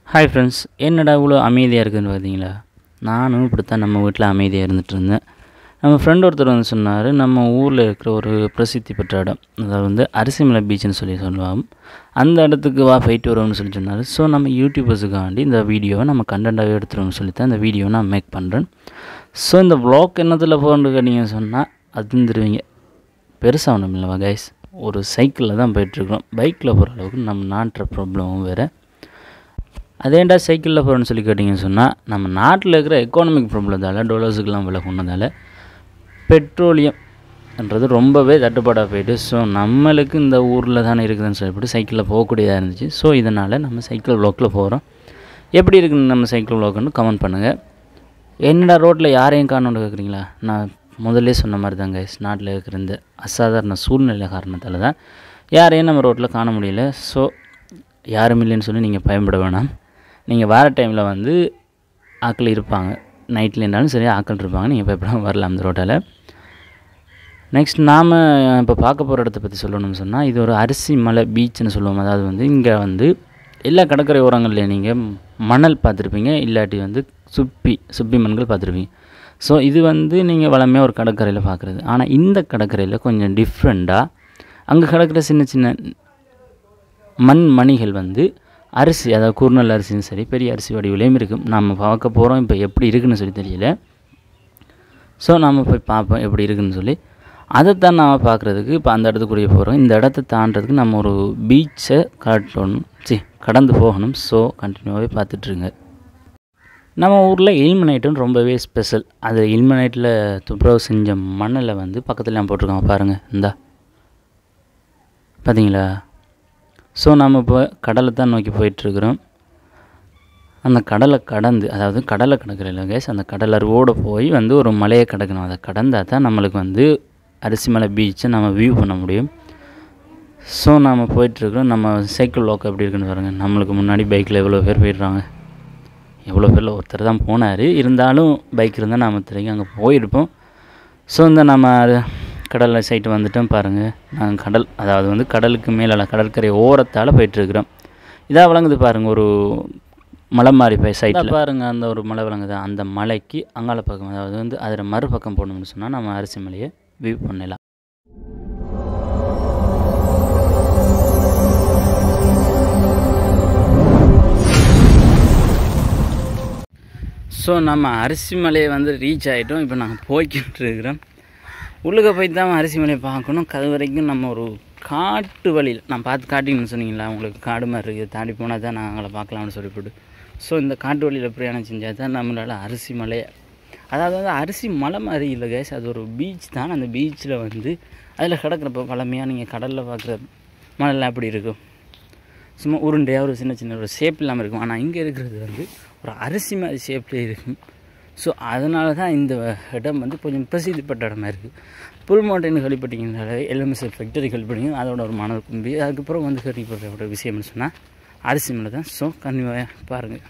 Hi friends என்னடா இவ்வளோ அமைதியாக இருக்குதுன்னு பார்த்தீங்களா நானும் இப்படித்தான் நம்ம வீட்டில் அமைதியாக இருந்துட்டு இருந்தேன் நம்ம ஃப்ரெண்ட் ஒருத்தர் வந்து சொன்னார் நம்ம ஊரில் இருக்கிற ஒரு பிரசித்தி பெற்ற இடம் அதாவது வந்து அரிசிமலை பீச்னு சொல்லி சொல்லுவோம் அந்த இடத்துக்கு வா போயிட்டு வருவோம்னு சொல்லி சொன்னார் ஸோ நம்ம யூடியூபர்ஸுக்காண்டி இந்த வீடியோவை நம்ம கண்டென்ட்டாகவே எடுத்துருவோம்னு சொல்லி தான் இந்த வீடியோவை நான் மேக் பண்ணுறேன் ஸோ இந்த vlog என்னத்தில் போகணுன்னு கேட்டீங்க சொன்னால் அதுந்துருவீங்க பெருசாக ஒன்றும் இல்லைவா கைஸ் ஒரு சைக்கிளில் தான் போயிட்டுருக்கோம் பைக்கில் போகிற அளவுக்கு நம்ம நாட்டுற ப்ராப்ளமும் வேறு அதேண்டா சைக்கிளில் போகிறோன்னு சொல்லி கேட்டிங்கன்னு சொன்னால் நம்ம நாட்டில் இருக்கிற எக்கானமிக் ப்ராப்ளத்தால் டொலர்ஸுக்கெல்லாம் விலை கொண்டதால் பெட்ரோலியம்ன்றது ரொம்பவே தட்டுப்பாடாக போயிட்டு ஸோ நம்மளுக்கு இந்த ஊரில் தானே இருக்குதுன்னு சொல்லிவிட்டு சைக்கிளில் போகக்கூடியதாக இருந்துச்சு ஸோ இதனால் நம்ம சைக்கிள் வ்ளாக்கில் போகிறோம் எப்படி இருக்குன்னு நம்ம சைக்கிள் வ்ளாக்னு கமெண்ட் பண்ணுங்கள் என்னடா ரோட்டில் யாரையும் காணோன்னு கேட்குறீங்களா நான் முதல்ல சொன்ன மாதிரி தான் கைஸ் நாட்டில் இருக்கிற இந்த அசாதாரண சூழ்நிலை காரணத்தால் தான் யாரையும் நம்ம ரோட்டில் காண முடியல ஸோ யாரும் இல்லைன்னு சொல்லி நீங்கள் பயன்பட வேணாம் நீங்கள் வர டைமில் வந்து ஆட்கள் இருப்பாங்க நைட்டில் இருந்தாலும் சரி ஆட்கள் இருப்பாங்க நீங்கள் பயப்படாமல் வரலாம் அந்த ரோட்டால் நெக்ஸ்ட் நாம் இப்போ பார்க்க போகிற இடத்த பற்றி சொல்லணும்னு சொன்னால் இது ஒரு அரிசி மலை பீச்னு சொல்லுவோம் அதாவது வந்து இங்கே வந்து எல்லா கடற்கரை ஓரங்கள்லையும் நீங்கள் மணல் பார்த்துருப்பீங்க இல்லாட்டி வந்து சுப்பி சுப்பி மண்கள் பார்த்துருப்பீங்க ஸோ இது வந்து நீங்கள் வளமையாக ஒரு கடற்கரையில் பார்க்குறது ஆனால் இந்த கடற்கரையில் கொஞ்சம் டிஃப்ரெண்ட்டாக அங்கே கிடக்கிற சின்ன சின்ன மண் மணிகள் வந்து அரிசி அதாவது குறுநல் அரிசியும் சரி பெரிய அரிசி வடிவிலையும் இருக்கும் நம்ம பார்க்க போகிறோம் இப்போ எப்படி இருக்குன்னு சொல்லி தெரியல ஸோ நாம் போய் பார்ப்போம் எப்படி இருக்குன்னு சொல்லி அதைத்தான் நாம் பார்க்குறதுக்கு இப்போ அந்த இடத்துக்குரிய போகிறோம் இந்த இடத்த தாண்டறதுக்கு நம்ம ஒரு பீச்சை காட்டணும் சி கடந்து போகணும் ஸோ கண்டினியூவாகவே பார்த்துட்ருங்க நம்ம ஊரில் இல்மனைட்டும் ரொம்பவே ஸ்பெஷல் அது இல்மனைட்டில் துப்புரவு செஞ்ச மண்ணில் வந்து பக்கத்துலாம் போட்டிருக்காங்க பாருங்கள் இந்தா பார்த்தீங்களா ஸோ நம்ம இப்போ கடலை தான் நோக்கி போயிட்டுருக்குறோம் அந்த கடலை கடந்து அதாவது கடலை கடற்கரையில் கேஸ் அந்த கடல் அருவோடு போய் வந்து ஒரு மலையை கடக்கணும் அதை கடந்தால் தான் நம்மளுக்கு வந்து அரிசிமலை பீச்சை நம்ம வியூ பண்ண முடியும் ஸோ நாம் போயிட்டுருக்குறோம் நம்ம சைக்கிள் வாக் எப்படி இருக்குன்னு பாருங்கள் நம்மளுக்கு முன்னாடி பைக்கில் எவ்வளோ பேர் போயிடுறாங்க எவ்வளோ பேரில் ஒருத்தர் தான் போனார் இருந்தாலும் பைக் இருந்தால் நாம் திரும்பி அங்கே போயிருப்போம் ஸோ இந்த நம்ம அது கடலை சைட்டு வந்துட்டோம் பாருங்கள் நாங்கள் கடல் அதாவது வந்து கடலுக்கு மேலே கடற்கரை ஓரத்தால் போயிட்டுருக்குறோம் இதாக விளங்குது பாருங்கள் ஒரு மலை மாதிரி போய் சைட்டில் பாருங்கள் அந்த ஒரு மலை விளங்குது அந்த மலைக்கு அங்கால பக்கம் அதாவது வந்து அதில் மறுபக்கம் போகணும்னு சொன்னால் நம்ம அரிசி மலையை வியூ பண்ணலாம் ஸோ நம்ம அரிசி மலையை வந்து ரீச் ஆகிட்டோம் இப்போ நாங்கள் போய்கிட்டு இருக்கிறோம் உள்ளுக்க போய் தான் அரிசி மலையை பார்க்கணும் அது வரைக்கும் நம்ம ஒரு காட்டு வழியில் நான் பார்த்து காட்டிங்கன்னு சொன்னீங்களா உங்களுக்கு காடு மாதிரி இருக்குது தாண்டி போனால் தான் நாங்கள் பார்க்கலாம்னு சொல்லிவிட்டு ஸோ இந்த காட்டு வழியில் பிரயாணம் செஞ்சால் தான் நம்மளால் அரிசி மலையை அதாவது வந்து அரிசி மலை மாதிரி இல்லை கேஸ் அது ஒரு பீச் தான் அந்த பீச்சில் வந்து அதில் கிடக்கிறப்ப பழமையாக நீங்கள் கடலில் பார்க்குற மலைலாம் எப்படி இருக்கும் சும்மா உருண்டையாக ஒரு சின்ன சின்ன ஒரு ஷேப் இல்லாமல் இருக்கும் ஆனால் இங்கே இருக்கிறது வந்து ஒரு அரிசி மாதிரி ஷேப்லேயே இருக்கும் ஸோ அதனால தான் இந்த இடம் வந்து கொஞ்சம் பிரசித்தி பெற்ற இடமா இருக்குது புல் மவுண்டைன் கேள்விப்பட்டீங்கனாலே எல்எம்எஸ்எல் ஃபேக்டரி கேள்விப்பட்டீங்க அதோட ஒரு மணல் கும்பி அதுக்கப்புறம் வந்து கேள்விப்படுற ஒரு விஷயம்னு சொன்னால் அரிசி மலை தான் ஸோ கன்னிவாக பாருங்கள்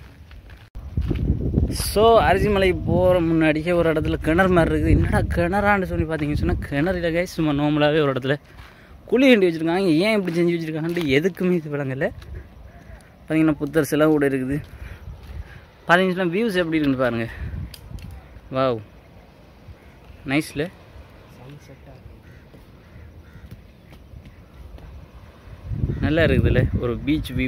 ஸோ அரிசி மலை போகிற முன்னாடியே ஒரு இடத்துல கிணறு மாதிரி இருக்குது என்னடா கிணறான்னு சொல்லி பார்த்தீங்கன்னு சொன்னால் கிணறு இல்லை கை சும்மா நார்மலாகவே ஒரு இடத்துல குழி கண்டி வச்சுருக்காங்க ஏன் இப்படி செஞ்சு வச்சுருக்காங்கன்ட்டு எதுக்குமே இது விளங்கலை பார்த்தீங்கன்னா புத்தர் சிலை கூட இருக்குது பார்த்தீங்கன்னா வியூஸ் எப்படி இருக்குன்னு பாருங்கள் வாவ் நைஸில் நல்லா இருக்குதுல்ல ஒரு பீச் வியூ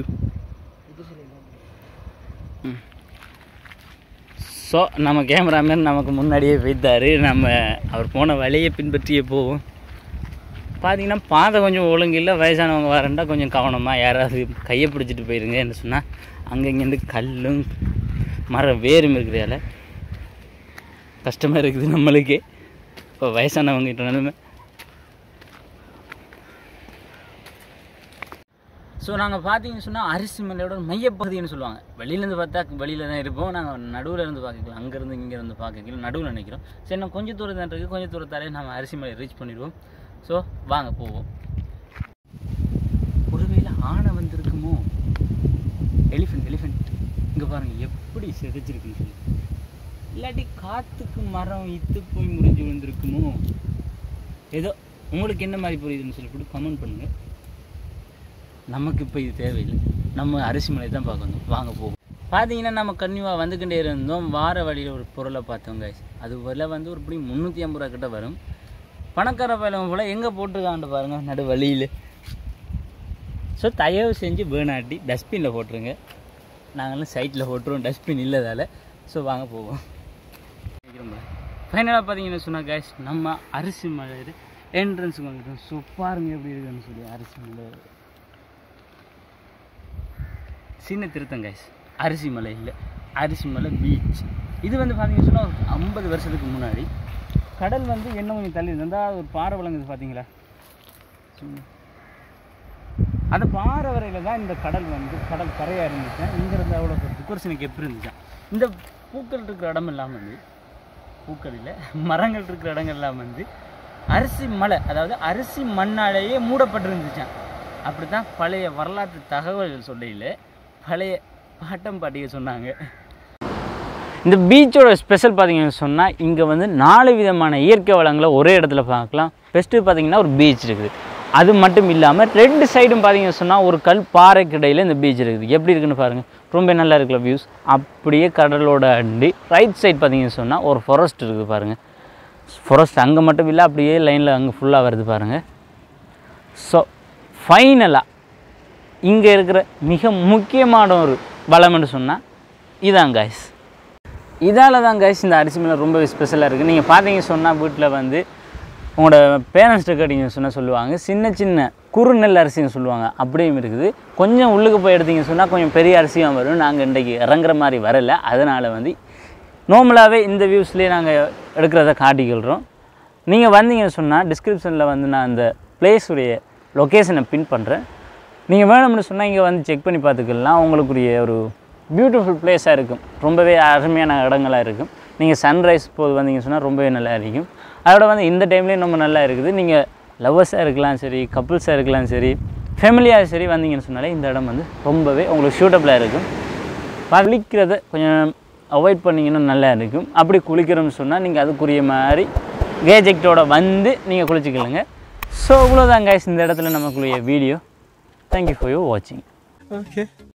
ஸோ நம்ம கேமராமேன் நமக்கு முன்னாடியே போய்த்தார் நம்ம அவர் போன வழியை பின்பற்றியே போவோம் பார்த்தீங்கன்னா பாதை கொஞ்சம் ஒழுங்கு இல்லை வயசானவங்க வரண்டா கொஞ்சம் கவனமாக யாராவது கையை பிடிச்சிட்டு போயிருங்க என்ன சொன்னால் அங்கே இங்கேருந்து கல்லும் மரம் வேரும் இருக்கிறதால கஷ்டமாக இருக்குது நம்மளுக்கே இப்போ வயசானவங்க கிட்ட நிலைமை ஸோ நாங்கள் பார்த்தீங்கன்னு சொன்னால் அரிசி மலையோட மையப்பகுதின்னு சொல்லுவாங்க வெளியிலேருந்து பார்த்தா வெளியில் தான் இருப்போம் நாங்கள் நடுவில் இருந்து பார்க்கலாம் அங்கேருந்து இங்கேருந்து பார்க்கல நடுவில் நினைக்கிறோம் சரி நான் கொஞ்சம் தூரம் தான் இருக்குது கொஞ்சம் தூரத்தாலே நம்ம அரிசி மலை ரீச் பண்ணிடுவோம் ஸோ வாங்க போவோம் ஒருவேளை ஆனை வந்திருக்குமோ எலிஃபென்ட் எலிஃபென்ட் இங்கே பாருங்கள் எப்படி செதைச்சிருக்குன்னு சொல்லி இல்லாட்டி காற்றுக்கு மரம் இத்து போய் முறிஞ்சு விழுந்திருக்குமோ ஏதோ உங்களுக்கு என்ன மாதிரி புரியுதுன்னு சொல்லிவிட்டு கமெண்ட் பண்ணுங்கள் நமக்கு இப்போ இது தேவையில்லை நம்ம அரிசி மலை தான் பார்க்கணும் வாங்க போவோம் பார்த்தீங்கன்னா நம்ம கன்னியூவாக வந்துக்கிட்டே இருந்தோம் வார வழியில் ஒரு பொருளை பார்த்தோம் guys அது விலை வந்து ஒரு இப்படி முந்நூற்றி ஐம்பது ரூபா கிட்ட வரும் பணக்கார பயிலும் போல் எங்கே போட்டிருக்கான்ட்டு பாருங்கள் நடு வழியில் ஸோ தயவு செஞ்சு வேணாட்டி டஸ்ட்பினில் போட்டுருங்க நாங்களும் சைட்டில் போட்டுருவோம் டஸ்ட்பின் இல்லதால் ஸோ வாங்க போவோம் ஃபைனலாக பார்த்தீங்கன்னா சொன்னால் guys நம்ம அரிசி மலை என்ட்ரன்ஸுக்கு வந்துட்டோம் ஸோ பாருங்க எப்படி இருக்குன்னு சொல்லி அரிசி மலை சின்ன திருத்தம் கைஸ் அரிசி மலை இல்லை அரிசி மலை பீச் இது வந்து பார்த்தீங்கன்னு சொன்னால் ஒரு ஐம்பது வருஷத்துக்கு முன்னாடி கடல் வந்து என்ன கொஞ்சம் தள்ளி இருந்தால் ஒரு பாறை விளங்குது பார்த்தீங்களா சும்மா. அந்த பாறை வரையில் தான் இந்த கடல் வந்து கடல் கரையாக இருந்துச்சு இங்கேருந்து அவ்வளோ டிக்கோர்ஷனுக்கு எப்படி இருந்துச்சான் இந்த பூக்கள் இருக்கிற இடம் எல்லாம் வந்து பூக்கள் இல்லை மரங்கள் இருக்கிற இடங்கள்லாம் வந்து அரிசி மலை அதாவது அரிசி மண்ணாலேயே மூடப்பட்டிருந்துச்சான் அப்படி தான் பழைய வரலாற்று தகவல்கள் சொல்லையில் பழைய பாட்டம் பாட்டிக சொன்னாங்க இந்த பீச்சோட ஸ்பெஷல் பார்த்தீங்கன்னு சொன்னால் இங்கே வந்து நாலு விதமான இயற்கை வளங்களை ஒரே இடத்துல பார்க்கலாம் ஃபஸ்ட்டு பார்த்தீங்கன்னா ஒரு பீச் இருக்குது அது மட்டும் இல்லாமல் ரெண்டு சைடும் பார்த்தீங்கன்னு சொன்னால் ஒரு கல் பாறைக்கு இடையில இந்த பீச் இருக்குது எப்படி இருக்குன்னு பாருங்கள் ரொம்ப நல்லா இருக்குல்ல வியூஸ் அப்படியே கடலோட அண்டி ரைட் சைடு பார்த்தீங்கன்னு சொன்னால் ஒரு ஃபாரஸ்ட் இருக்குது பாருங்கள் ஃபாரஸ்ட் அங்கே மட்டும் இல்லை அப்படியே லைனில் அங்கே ஃபுல்லாக வருது பாருங்கள் ஸோ ஃபைனலாக இங்கே இருக்கிற மிக முக்கியமான ஒரு பலம்னு சொன்னால் இதான் guys இதால் தான் guys இந்த அரிசி மேலே ரொம்ப ஸ்பெஷலாக இருக்குது நீங்கள் பார்த்தீங்க சொன்னால் வீட்டில் வந்து உங்களோட பேரண்ட்ஸ்ட்டு கேட்டிங்க சொன்னால் சொல்லுவாங்க சின்ன சின்ன குறு நெல் அரிசின்னு சொல்லுவாங்க அப்படியும் இருக்குது கொஞ்சம் உள்ளுக்கு போய் எடுத்தீங்க சொன்னால் கொஞ்சம் பெரிய அரிசியாக வரும் நாங்கள் இன்றைக்கி இறங்குற மாதிரி வரல அதனால் வந்து நார்மலாகவே இந்த வியூஸ்லேயே நாங்கள் எடுக்கிறத காட்டிக்கிறோம் நீங்கள் வந்தீங்கன்னு சொன்னால் டிஸ்கிரிப்ஷனில் வந்து நான் அந்த பிளேஸுடைய லொக்கேஷனை பின் பண்ணுறேன் நீங்கள் வேணும்னு சொன்னால் இங்கே வந்து செக் பண்ணி பார்த்துக்கலாம் உங்களுக்குரிய ஒரு பியூட்டிஃபுல் பிளேஸாக இருக்கும் ரொம்பவே அருமையான இடங்களாக இருக்கும் நீங்கள் சன்ரைஸ் போது வந்தீங்க சொன்னால் ரொம்பவே நல்லா இருக்கும் அதோட வந்து இந்த டைம்லேயும் ரொம்ப நல்லா இருக்குது நீங்கள் லவ்வர்ஸாக இருக்கலாம் சரி கப்புள்ஸாக இருக்கலாம் சரி ஃபேமிலியாக சரி வந்தீங்கன்னு சொன்னாலே இந்த இடம் வந்து ரொம்பவே உங்களுக்கு சூட்டபுளாக இருக்கும் குளிக்கிறத கொஞ்சம் அவாய்ட் பண்ணிங்கன்னா நல்லா இருக்கும் அப்படி குளிக்கிறோம்னு சொன்னால் நீங்கள் அதுக்குரிய மாதிரி கேஜெக்டோட வந்து நீங்கள் குளிச்சுக்கலுங்க ஸோ இவ்வளோதான் guys இந்த இடத்துல நமக்குரிய வீடியோ தேங்க்யூ ஃபார் யூ வாட்சிங் Okay.